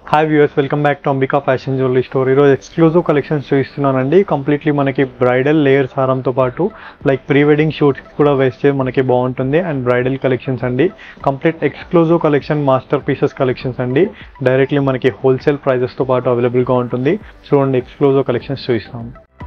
hi viewers welcome back to Ambika fashion jewellery store ఈరోజు exclusive collections చూపిస్తున్నానండి completely మనకి bridal layers హారంతో పాటు లైక్ ప్రీ వెడ్డింగ్ షూట్స్ కూడా వేస్తే మనకి బాగుంటుంది అండ్ బ్రైడల్ కలెక్షన్స్ అండి complete exclusive collection master pieces collections అండి డైరెక్ట్లీ మనకి హోల్సేల్ ప్రైజెస్తో పాటు అవైలబుల్గా ఉంటుంది చూడండి ఎక్స్క్లూజివ్ కలెక్షన్స్ చూపిస్తాం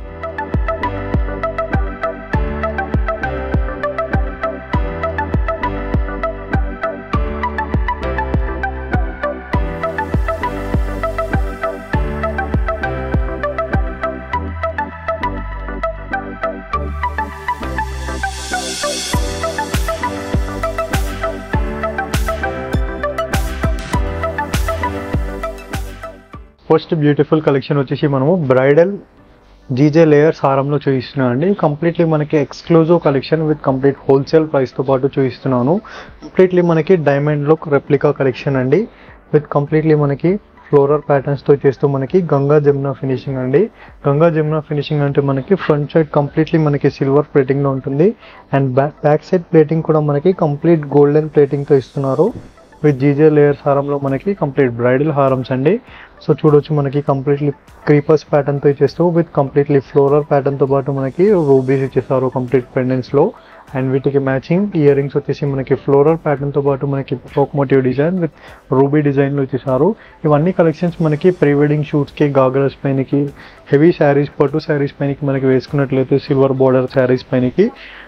ఫస్ట్ బ్యూటిఫుల్ కలెక్షన్ వచ్చేసి మనము బ్రైడల్ జీజే లేయర్స్ హారంలో చూపిస్తున్నాను అండి కంప్లీట్లీ మనకి exclusive collection with complete wholesale ప్రైస్తో పాటు చూపిస్తున్నాను కంప్లీట్లీ మనకి డైమండ్లో రెప్లికా కలెక్షన్ అండి విత్ కంప్లీట్లీ మనకి ఫ్లోరల్ ప్యాటర్న్స్తో చేస్తూ మనకి గంగా జమున ఫినిషింగ్ అండి గంగా జమున ఫినిషింగ్ అంటే మనకి ఫ్రంట్ సైడ్ కంప్లీట్లీ మనకి సిల్వర్ ప్లేటింగ్లో ఉంటుంది and back back side plating కూడా మనకి కంప్లీట్ గోల్డెన్ ప్లేటింగ్తో ఇస్తున్నారు విత్ జీజే లేయర్స్ హారంలో మనకి కంప్లీట్ బ్రైడల్ హారమ్స్ అండి సో చూడొచ్చు మనకి కంప్లీట్లీ క్రీపర్స్ ప్యాటర్న్తో ఇచ్చేస్తూ విత్ కంప్లీట్లీ ఫ్లోరల్ ప్యాటర్న్తో పాటు మనకి రూబీస్ ఇచ్చేసారు కంప్లీట్ పెండెంట్స్లో అండ్ వీటికి మ్యాచింగ్ ఇయర్ రింగ్స్ వచ్చేసి మనకి ఫ్లోరల్ ప్యాటర్న్తో పాటు మనకి పోక్ మోటివ్ డిజైన్ విత్ రూబీ డిజైన్లో ఇచ్చేసారు ఇవన్నీ కలెక్షన్స్ మనకి ప్రీ వెడ్డింగ్ షూట్స్కి గాగరస్ పైనకి హెవీ శారీస్ పట్టు శారీస్ పైనకి మనకి వేసుకున్నట్లయితే సిల్వర్ బార్డర్ శారీస్ పైనకి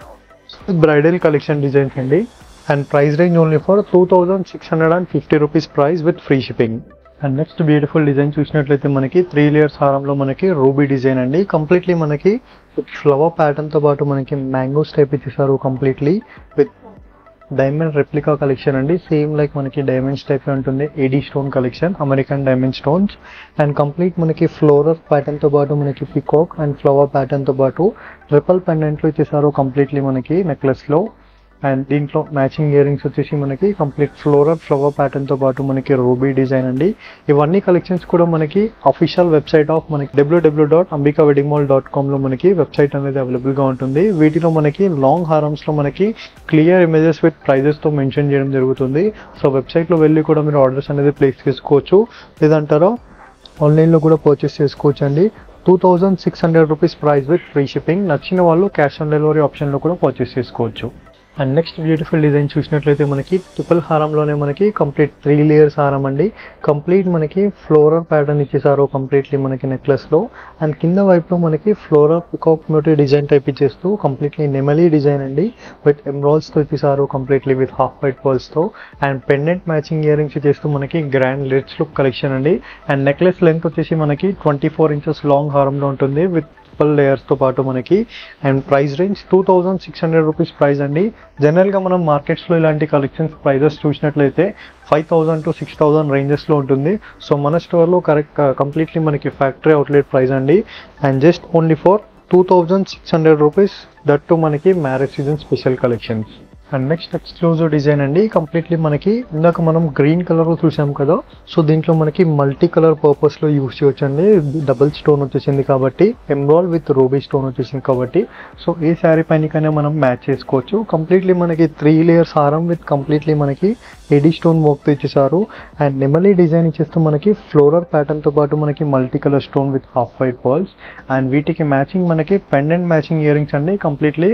బ్రైడల్ కలెక్షన్ డిజైన్స్ అండి and price range only for two thousand six hundred and fifty rupees price with free shipping and next beautiful design చూసినట్లయితే మనకి త్రీ లేయర్స్ హారంలో మనకి రూబీ డిజైన్ అండి కంప్లీట్లీ మనకి ఫ్లవర్ ప్యాటర్న్తో పాటు మనకి మ్యాంగోస్ టైప్ ఇచ్చేసారు completely with diamond replica collection అండి సేమ్ లైక్ మనకి డైమండ్స్ టైప్ ఉంటుంది AD stone collection American diamond stones and complete మనకి ఫ్లోరల్ ప్యాటర్న్తో పాటు మనకి పికాక్ అండ్ ఫ్లవర్ ప్యాటర్న్తో పాటు ట్రిపుల్ పెండెంట్లో ఇచ్చేసారు కంప్లీట్లీ మనకి నెక్లెస్లో అండ్ దీంట్లో మ్యాచింగ్ ఇయర్ రింగ్స్ వచ్చేసి మనకి కంప్లీట్ ఫ్లోరల్ ఫ్లవర్ ప్యాటర్న్తో పాటు మనకి రూబీ డిజైన్ అండి ఇవన్నీ కలెక్షన్స్ కూడా మనకి అఫీషియల్ వెబ్సైట్ ఆఫ్ మనకి W W dot Ambika wedding mall dot కామ్లో మనకి వెబ్సైట్ అనేది అవైలబుల్గా ఉంటుంది వీటిలో మనకి లాంగ్ హారమ్స్లో మనకి క్లియర్ ఇమేజెస్ విత్ ప్రైజెస్తో మెన్షన్ చేయడం జరుగుతుంది సో వెబ్సైట్లో వెళ్ళి కూడా మీరు ఆర్డర్స్ అనేది ప్లేస్ చేసుకోవచ్చు లేదంటారో ఆన్లైన్లో కూడా పర్చేస్ చేసుకోవచ్చు అండి two thousand six hundred rupees price with free shipping నచ్చిన వాళ్ళు క్యాష్ ఆన్ డెలివరీ ఆప్షన్లో కూడా పర్చేస్ చేసుకోవచ్చు అండ్ నెక్స్ట్ బ్యూటిఫుల్ డిజైన్ చూసినట్లయితే మనకి ట్రిపుల్ హారంలోనే మనకి కంప్లీట్ త్రీ లేయర్స్ హారం అండి కంప్లీట్ మనకి ఫ్లోరల్ ప్యాటర్న్ ఇచ్చేసారు కంప్లీట్లీ మనకి నెక్లెస్లో అండ్ కింద వైపులో మనకి floral peacock motif design type ఇచ్చేస్తూ కంప్లీట్లీ నెమలీ డిజైన్ అండి విత్ ఎమ్రాల్స్తో ఇచ్చేసారు కంప్లీట్లీ విత్ హాఫ్ వైట్ పర్ల్స్తో and pendant matching earrings చేస్తూ మనకి గ్రాండ్ లిడ్స్ లుక్ కలెక్షన్ అండి అండ్ నెక్లెస్ లెంత్ వచ్చేసి మనకి ట్వంటీ ఫోర్ ఇంచెస్ లాంగ్ హారంలో ఉంటుంది విత్ ట్రిపుల్ లేయర్స్తో పాటు మనకి and price range two thousand six hundred rupees price అండి జనరల్గా మనం మార్కెట్స్లో ఇలాంటి కలెక్షన్స్ ప్రైజెస్ చూసినట్లయితే five thousand to six thousand రేంజెస్లో ఉంటుంది సో మన స్టోర్లో కరెక్ట్ కంప్లీట్లీ మనకి ఫ్యాక్టరీ అవుట్లెట్ ప్రైస్ అండి and just only for two thousand six hundred rupees that to మనకి marriage season special collections and next exclusive design అండి completely మనకి ఇందాక మనం గ్రీన్ కలర్ చూసాం కదా సో దీంట్లో మనకి మల్టీ కలర్ పర్పస్ లో యూస్ చేయొచ్చండి డబుల్ స్టోన్ వచ్చేసింది కాబట్టి ఎమ్రాల్ విత్ రూబీ స్టోన్ వచ్చేసింది కాబట్టి సో ఏ శారీ పైనకైనా మనం మ్యాచ్ చేసుకోవచ్చు కంప్లీట్లీ మనకి త్రీ లేయర్స్ హారం విత్ కంప్లీట్లీ మనకి ఎడీ స్టోన్ వర్క్తో ఇచ్చేసారు అండ్ నెమలీ డిజైన్ ఇచ్చేస్తూ మనకి ఫ్లోరల్ ప్యాటర్న్తో పాటు మనకి multi colour stone with half white pearls and వీటికి మ్యాచింగ్ మనకి పెండెంట్ మ్యాచింగ్ ఇయర్ రింగ్స్ అండి కంప్లీట్లీ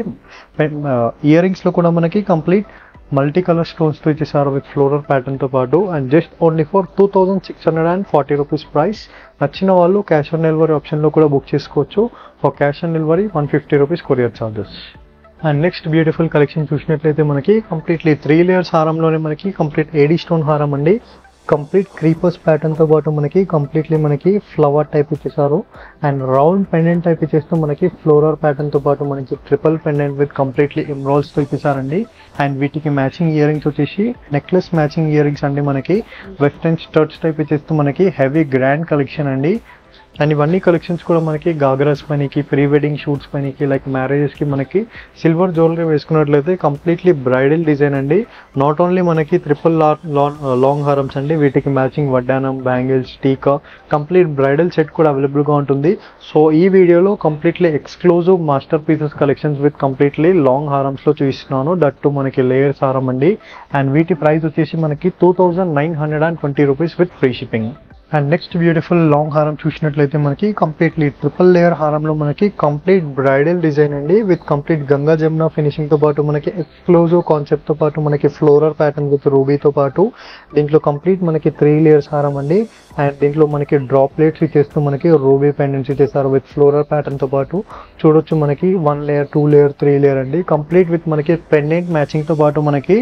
ఇయర్ రింగ్స్లో కూడా మనకి కంప్లీట్ మల్టీ కలర్ స్టోన్స్తో ఇచ్చేసారు విత్ ఫ్లోరల్ ప్యాటర్న్తో పాటు and just only for two thousand six hundred and forty rupees price నచ్చిన వాళ్ళు క్యాష్ ఆన్ డెలివరీ ఆప్షన్లో కూడా బుక్ చేసుకోవచ్చు for cash on delivery one fifty rupees courier charges and next beautiful collection చూసినట్లయితే మనకి completely three layers హారంలోనే మనకి complete AD stone హారం అండి కంప్లీట్ క్రీపర్స్ ప్యాటర్న్తో పాటు మనకి కంప్లీట్లీ మనకి ఫ్లవర్ టైప్ ఇచ్చేసారు అండ్ రౌండ్ పెండెంట్ టైప్ ఇచ్చేస్తూ మనకి ఫ్లోరల్ ప్యాటర్న్తో పాటు మనకి ట్రిపుల్ పెండెంట్ విత్ కంప్లీట్లీ ఎమ్రాల్స్తో ఇచ్చేసారండి అండ్ వీటికి మ్యాచింగ్ ఇయర్ రింగ్స్ వచ్చేసి నెక్లెస్ మ్యాచింగ్ ఇయర్ రింగ్స్ అండి మనకి వెస్టర్న్ స్టర్ట్స్ టైప్ ఇచ్చేస్తూ మనకి హెవీ గ్రాండ్ కలెక్షన్ అండి అండ్ ఇవన్నీ కలెక్షన్స్ కూడా మనకి గాగ్రాస్ పైనకి ప్రీ వెడ్డింగ్ షూట్స్ పైనకి లైక్ మ్యారేజెస్కి మనకి సిల్వర్ జ్యువెలరీ వేసుకున్నట్లయితే కంప్లీట్లీ బ్రైడల్ డిజైన్ అండి నాట్ ఓన్లీ మనకి ట్రిపుల్ లాంగ్ హారమ్స్ అండి వీటికి మ్యాచింగ్ వడ్డానం బ్యాంగిల్స్ టీకా కంప్లీట్ బ్రైడల్ సెట్ కూడా అవైలబుల్గా ఉంటుంది సో ఈ వీడియోలో completely exclusive master pieces collections with completely long హారమ్స్లో చూపిస్తున్నాను దట్ టు మనకి లేయర్స్ హారం అండి అండ్ వీటి ప్రైస్ వచ్చేసి మనకి two thousand nine hundred and twenty rupees with free shipping and next beautiful long హారం చూసినట్లయితే మనకి కంప్లీట్లీ ట్రిపుల్ లేయర్ హారంలో మనకి కంప్లీట్ బ్రైడల్ డిజైన్ అండి with complete Ganga Jamuna finishing తో పాటు మనకి ఎక్స్క్లూజివ్ కాన్సెప్ట్ తో పాటు మనకి ఫ్లోరల్ ప్యాటర్న్ విత్ రూబీతో పాటు దీంట్లో కంప్లీట్ మనకి త్రీ లేయర్స్ హారం అండి అండ్ దీంట్లో మనకి డ్రాప్లెట్స్ ఇచ్చేస్తూ మనకి రూబీ పెండెంట్స్ ఇచ్చేస్తారు విత్ ఫ్లోరల్ ప్యాటర్న్ తో పాటు చూడొచ్చు మనకి one layer two layer three layer అండి కంప్లీట్ విత్ మనకి పెండెంట్ మ్యాచింగ్ తో పాటు మనకి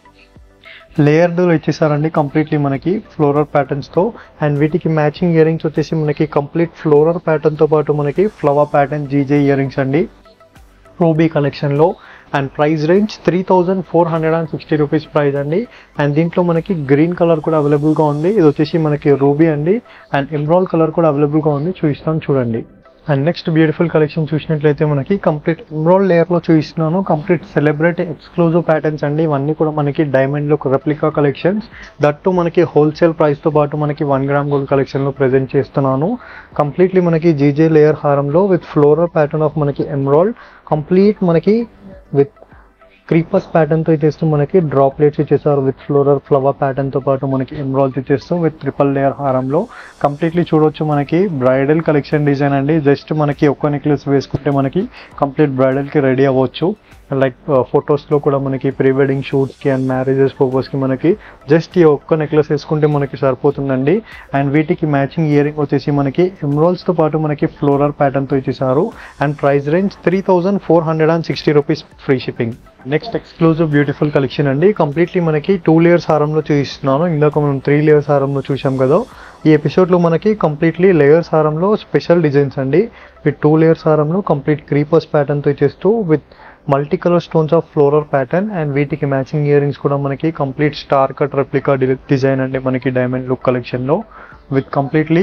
లేయర్డ్ ఇచ్చేసారండి కంప్లీట్లీ మనకి ఫ్లోరల్ ప్యాటర్న్స్ తో అండ్ వీటికి మ్యాచింగ్ ఇయర్ రింగ్స్ వచ్చేసి మనకి కంప్లీట్ ఫ్లోరల్ ప్యాటర్న్ తో పాటు మనకి flower pattern GJ earrings అండి రూబీ కలెక్షన్ లో and price range three thousand four hundred and sixty rupees price అండి అండ్ దీంట్లో మనకి గ్రీన్ కలర్ కూడా అవైలబుల్ గా ఉంది ఇది వచ్చేసి మనకి రూబీ అండి అండ్ ఎమ్రాల్ కలర్ కూడా అవైలబుల్ గా ఉంది చూపిస్తాను చూడండి అండ్ నెక్స్ట్ బ్యూటిఫుల్ కలెక్షన్ చూసినట్లయితే మనకి కంప్లీట్ ఎమ్రాల్ లేయర్ లో చూపిస్తున్నాను కంప్లీట్ సెలబ్రిటీ ఎక్స్క్లూజివ్ ప్యాటర్న్స్ అండి ఇవన్నీ కూడా మనకి డైమండ్ లో రెప్లికా కలెక్షన్స్ దట్టు మనకి హోల్సేల్ ప్రైస్ తో పాటు మనకి వన్ గ్రామ్ గోల్డ్ కలెక్షన్ లో ప్రెజెంట్ చేస్తున్నాను కంప్లీట్లీ మనకి జీజే లేయర్ హారంలో విత్ ఫ్లోరల్ ప్యాటర్న్ ఆఫ్ మనకి ఎమ్రాల్డ్ కంప్లీట్ మనకి విత్ క్రీపర్స్ ప్యాటర్న్ తో ఇచ్చేస్తూ మనకి డ్రాప్లెట్స్ ఇచ్చేసారు విత్ ఫ్లోరల్ ఫ్లవర్ ప్యాటర్న్ తో పాటు మనకి ఎమ్రాల్స్ ఇచ్చేస్తూ విత్ ట్రిపుల్ లేయర్ హారంలో కంప్లీట్లీ చూడొచ్చు మనకి బ్రైడల్ కలెక్షన్ డిజైన్ అండి జస్ట్ మనకి ఒక్క నెక్లెస్ వేసుకుంటే మనకి కంప్లీట్ బ్రైడల్ కి రెడీ అవ్వచ్చు లైక్ ఫొటోస్ లో కూడా మనకి ప్రీ వెడ్డింగ్ షూట్స్ కి అండ్ మ్యారేజెస్ పర్పస్ కి మనకి జస్ట్ ఈ ఒక్క నెక్లెస్ వేసుకుంటే మనకి సరిపోతుందండి అండ్ వీటికి మ్యాచింగ్ ఇయర్ రింగ్ వచ్చేసి మనకి ఎమ్రాల్స్ తో పాటు మనకి ఫ్లోరల్ ప్యాటర్న్ తో ఇచ్చేసారు and price range three thousand four hundred and sixty rupees free shipping next exclusive beautiful collection అండి కంప్లీట్లీ మనకి టూ లేయర్స్ హారంలో చూపిస్తున్నాను ఇందాక మనం త్రీ లేయర్స్ హారంలో చూసాం కదా ఈ ఎపిసోడ్లో మనకి కంప్లీట్లీ లేయర్స్ హారంలో స్పెషల్ డిజైన్స్ అండి విత్ టూ లేయర్స్ హారంలో కంప్లీట్ క్రీపర్స్ ప్యాటర్న్తో ఇచ్చేస్తూ with multi colour stones of floral pattern and వీటికి మ్యాచింగ్ ఇయర్ రింగ్స్ కూడా మనకి complete star cut replica design అండి మనకి డైమండ్ లుక్ కలెక్షన్లో విత్ కంప్లీట్లీ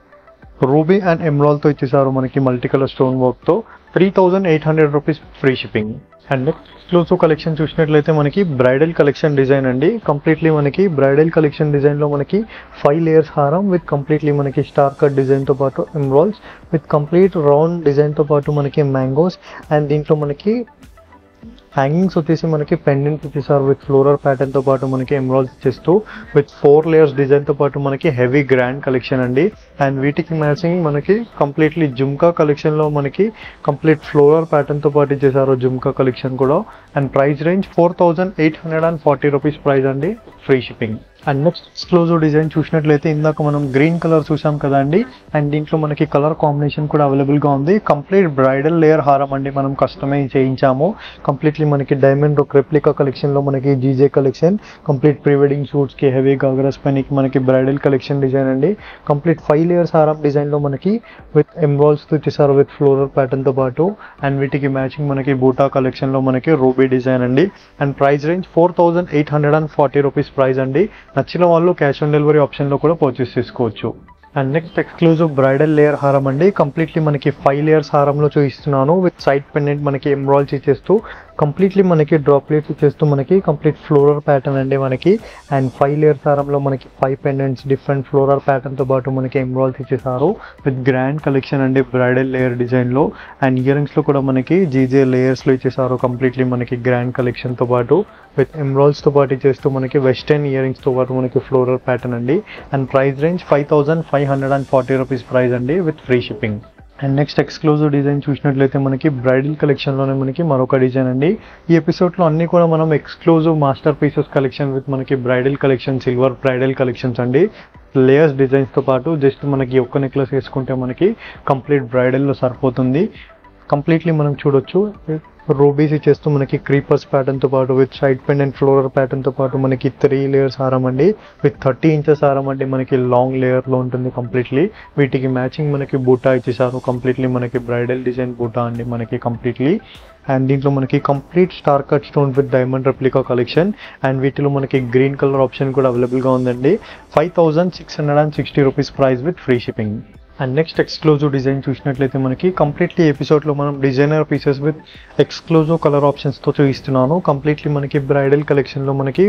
రూబీ అండ్ ఎమ్రాల్తో ఇచ్చేసారు మనకి మల్టీ కలర్ స్టోన్ వర్క్తో three thousand eight hundred rupees free shipping and next exclusive collection చూసినట్లయితే మనకి బ్రైడల్ కలెక్షన్ డిజైన్ అండి కంప్లీట్లీ మనకి బ్రైడల్ కలెక్షన్ డిజైన్లో మనకి ఫైవ్ లేయర్స్ హారం విత్ కంప్లీట్లీ మనకి స్టార్ కట్ డిజైన్తో పాటు ఎమ్రాల్స్ విత్ కంప్లీట్ రౌండ్ డిజైన్తో పాటు మనకి మ్యాంగోస్ అండ్ దీంట్లో మనకి హ్యాంగింగ్స్ వచ్చేసి మనకి పెండెంట్ ఇచ్చేసారు విత్ ఫ్లోరల్ ప్యాటర్న్ తో పాటు మనకి ఎమరాల్స్ ఇచ్చేస్తూ విత్ ఫోర్ లేయర్స్ డిజైన్ తో పాటు మనకి హెవీ గ్రాండ్ కలెక్షన్ అండి అండ్ వీటికి మ్యాచింగ్ మనకి కంప్లీట్లీ జుమ్కా కలెక్షన్ లో మనకి కంప్లీట్ ఫ్లోరల్ ప్యాటర్న్ తో పాటు ఇచ్చేసారు జుమ్కా కలెక్షన్ కూడా and price range four thousand eight hundred and forty rupees price అండి free shipping and next exclusive design చూసినట్లయితే ఇందాక మనం గ్రీన్ కలర్ చూసాం కదండి అండ్ దీంట్లో మనకి కలర్ కాంబినేషన్ కూడా అవైలబుల్ గా ఉంది కంప్లీట్ బ్రైడల్ లేయర్ హారం అండి మనం కస్టమైజ్ చేయించాము కంప్లీట్లీ మనకి డైమండ్ ఒక రెప్లికా కలెక్షన్ లో మనకి GJ collection complete pre wedding shoots కి హెవీ గాగరస్ పనికి మనకి బ్రైడల్ కలెక్షన్ డిజైన్ అండి కంప్లీట్ ఫైవ్ లేయర్స్ హారం డిజైన్ లో మనకి విత్ ఎంబ్రాల్స్ తో ఇచ్చేసారు విత్ ఫ్లోరల్ ప్యాటర్న్ తో పాటు అండ్ వీటికి మ్యాచింగ్ మనకి బూటా కలెక్షన్ లో మనకి రూబీ డిజైన్ అండి and price range four thousand eight hundred and forty rupees price అండి నచ్చిన వాళ్ళు క్యాష్ ఆన్ డెలివరీ ఆప్షన్ లో కూడా పర్చేస్ చేసుకోవచ్చు and next exclusive bridal layer హారం అండి కంప్లీట్లీ మనకి ఫైవ్ లేయర్స్ హారంలో చూపిస్తున్నాను విత్ సైడ్ పెండెంట్ మనకి ఎంబ్రాయిల్స్ ఇచ్చేస్తూ కంప్లీట్లీ మనకి డ్రాప్లెట్స్ ఇచ్చేస్తూ మనకి కంప్లీట్ ఫ్లోరల్ ప్యాటర్న్ అండి మనకి అండ్ ఫైవ్ లేయర్స్ హారంలో మనకి five pendants different floral pattern తో పాటు మనకి ఎంబ్రాయిల్స్ ఇచ్చేసారు విత్ గ్రాండ్ కలెక్షన్ అండి బ్రైడల్ లేయర్ డిజైన్ లో అండ్ ఇయర్ రింగ్స్ లో కూడా మనకి జీజే లేయర్స్ లో ఇచ్చేసారు కంప్లీట్లీ మనకి గ్రాండ్ కలెక్షన్ తో పాటు విత్ ఎమ్రాల్స్ తో పాటు ఇచ్చేస్తూ మనకి వెస్టర్న్ ఇయర్ రింగ్స్ తో పాటు మనకి ఫ్లోరల్ ప్యాటర్న్ అండి and price range five thousand five hundred and forty rupees price అండి with free shipping and next exclusive design చూసినట్లయితే మనకి బ్రైడల్ కలెక్షన్లోనే మనకి మరొక డిజైన్ అండి ఈ ఎపిసోడ్లో అన్ని కూడా మనం exclusive master pieces collection with మనకి bridal collection silver bridal collections అండి లేయర్స్ డిజైన్స్తో పాటు జస్ట్ మనకి ఒక్క నెక్లెస్ వేసుకుంటే మనకి కంప్లీట్ బ్రైడల్లో సరిపోతుంది కంప్లీట్లీ మనం చూడొచ్చు రూబీస్ ఇచ్చేస్తూ మనకి క్రీపర్స్ ప్యాటర్న్ తో పాటు with side pendant floral pattern తో పాటు మనకి త్రీ లేయర్స్ హారం అండి విత్ థర్టీ ఇంచెస్ హారం అండి మనకి లాంగ్ లేయర్ లో ఉంటుంది కంప్లీట్లీ వీటికి మ్యాచింగ్ మనకి బూటా ఇచ్చేసారు కంప్లీట్లీ మనకి బ్రైడల్ డిజైన్ బూటా అండి మనకి కంప్లీట్లీ అండ్ దీంట్లో మనకి complete star cut stone with diamond replica collection and వీటిలో మనకి గ్రీన్ కలర్ ఆప్షన్ కూడా అవైలబుల్గా ఉందండి five thousand six hundred and sixty rupees price with free shipping and next exclusive design చూసినట్లయితే మనకి కంప్లీట్లీ ఎపిసోడ్లో మనం designer pieces with exclusive colour ఆప్షన్స్తో చూపిస్తున్నాను కంప్లీట్లీ మనకి బ్రైడల్ కలెక్షన్లో మనకి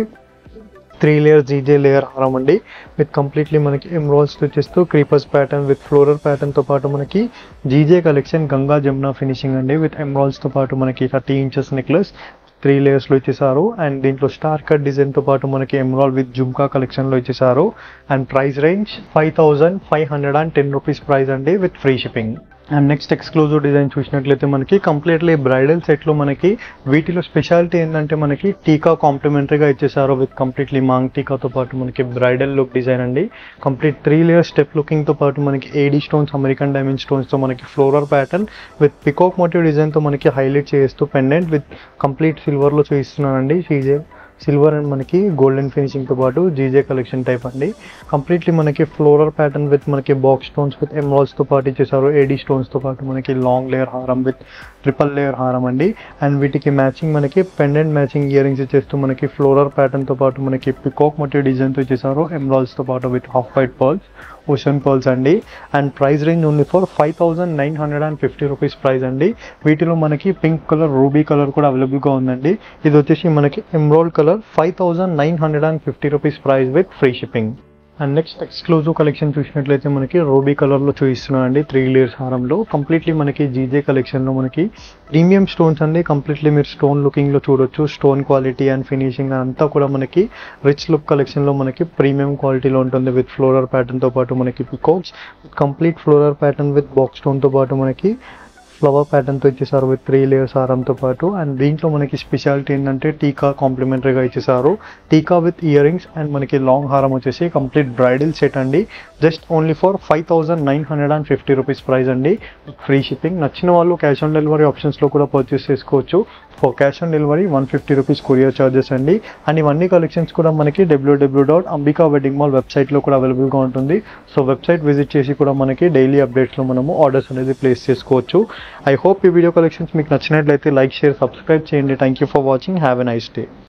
త్రీ లేయర్ జీజే లేయర్ హారం అండి విత్ కంప్లీట్లీ మనకి ఎమ్రోల్స్ వచ్చేస్తూ creepers pattern with floral pattern తో పాటు మనకి GJ collection Ganga Jamuna finishing అండి విత్ ఎమ్రాల్స్ తో పాటు మనకి థర్టీ ఇంచెస్ నెక్లెస్ త్రీ లేయర్స్లో ఇచ్చేసారు అండ్ దీంట్లో స్టార్ కట్ డిజైన్తో పాటు మనకి ఎమరాల్ విత్ జుమ్కా కలెక్షన్లో ఇచ్చేసారు and price range five thousand five hundred and ten rupees price అండి with free shipping and next exclusive design చూసినట్లయితే మనకి కంప్లీట్లీ బ్రైడల్ సెట్లో మనకి వీటిలో స్పెషాలిటీ ఏంటంటే మనకి టీకా కాంప్లిమెంటరీగా ఇచ్చేసారు విత్ కంప్లీట్లీ మాంగ్ టీకాతో పాటు మనకి బ్రైడల్ లుక్ డిజైన్ అండి కంప్లీట్ త్రీ లేయర్ స్టెప్ లుకింగ్తో పాటు మనకి ఏడీ స్టోన్స్ అమెరికన్ డైమండ్ స్టోన్స్తో మనకి floral pattern with peacock motif డిజైన్తో మనకి హైలైట్ చేస్తూ పెండెంట్ విత్ కంప్లీట్ సిల్వర్లో చూపిస్తున్నానండి సీజే సిల్వర్ అండ్ మనకి గోల్డెన్ ఫినిషింగ్తో పాటు జీజే కలెక్షన్ టైప్ అండి కంప్లీట్లీ మనకి ఫ్లోరల్ ప్యాటర్న్ విత్ మనకి బాక్స్ స్టోన్స్ విత్ ఎమరాల్స్తో పాటు ఇచ్చేసారు ఏడీ స్టోన్స్తో పాటు మనకి లాంగ్ లేయర్ హారం విత్ ట్రిపుల్ లేయర్ హారం అండి అండ్ వీటికి మ్యాచింగ్ మనకి పెండెంట్ మ్యాచింగ్ ఇయర్ రింగ్స్ ఇచ్చేస్తూ మనకి ఫ్లోరల్ ప్యాటర్న్తో పాటు మనకి పికాక్ మోటివ్ డిజైన్తో ఇచ్చేసారు ఎమరాల్స్తో పాటు with half white pearls ocean pearls అండి and price range only for five thousand nine hundred and fifty rupees price అండి వీటిలో మనకి పింక్ కలర్ రూబీ కలర్ కూడా అవైలబుల్గా ఉందండి ఇది వచ్చేసి మనకి emerald colour five thousand nine hundred and fifty rupees price with free shipping and next exclusive collection చూసినట్లయితే మనకి రూబీ కలర్లో చూపిస్తున్నానండి త్రీ లేయర్స్ హారంలో కంప్లీట్లీ మనకి జీజే కలెక్షన్లో మనకి ప్రీమియం స్టోన్స్ అండి కంప్లీట్లీ మీరు స్టోన్ లుకింగ్లో చూడొచ్చు స్టోన్ క్వాలిటీ అండ్ ఫినిషింగ్ అంతా కూడా మనకి రిచ్ లుక్ కలెక్షన్లో మనకి ప్రీమియం క్వాలిటీలో ఉంటుంది విత్ ఫ్లోరర్ ప్యాటర్న్తో పాటు మనకి peacocks complete floral pattern with box స్టోన్తో పాటు మనకి ఫ్లవర్ ప్యాటర్న్తో ఇచ్చేసారు విత్ త్రీ లేయర్స్ హారంతో పాటు అండ్ దీంట్లో మనకి స్పెషాలిటీ ఏంటంటే టీకా కాంప్లిమెంటరీగా ఇచ్చేసారు tikka with earrings and మనకి లాంగ్ హారం వచ్చేసి కంప్లీట్ బ్రైడల్ సెట్ అండి just only for five thousand nine hundred and fifty rupees price అండి ఫ్రీ షిప్పింగ్ నచ్చిన వాళ్ళు క్యాష్ ఆన్ డెలివరీ ఆప్షన్స్లో కూడా పర్చేస్ చేసుకోవచ్చు for cash on delivery one fifty rupees courier charges అండి అండ్ ఇవన్నీ కలెక్షన్స్ కూడా మనకి W W dot Ambika wedding mall వెబ్సైట్లో కూడా అవైలబుల్గా ఉంటుంది సో వెబ్సైట్ విజిట్ చేసి కూడా మనకి డైలీ అప్డేట్స్లో మనము ఆర్డర్స్ అనేది ప్లేస్ చేసుకోవచ్చు ఐ హోప్ ఈ వీడియో కలెక్షన్స్ మీకు నచ్చినట్లయితే లైక్ షేర్ సబ్స్క్రైబ్ చేయండి thank you for watching have a nice day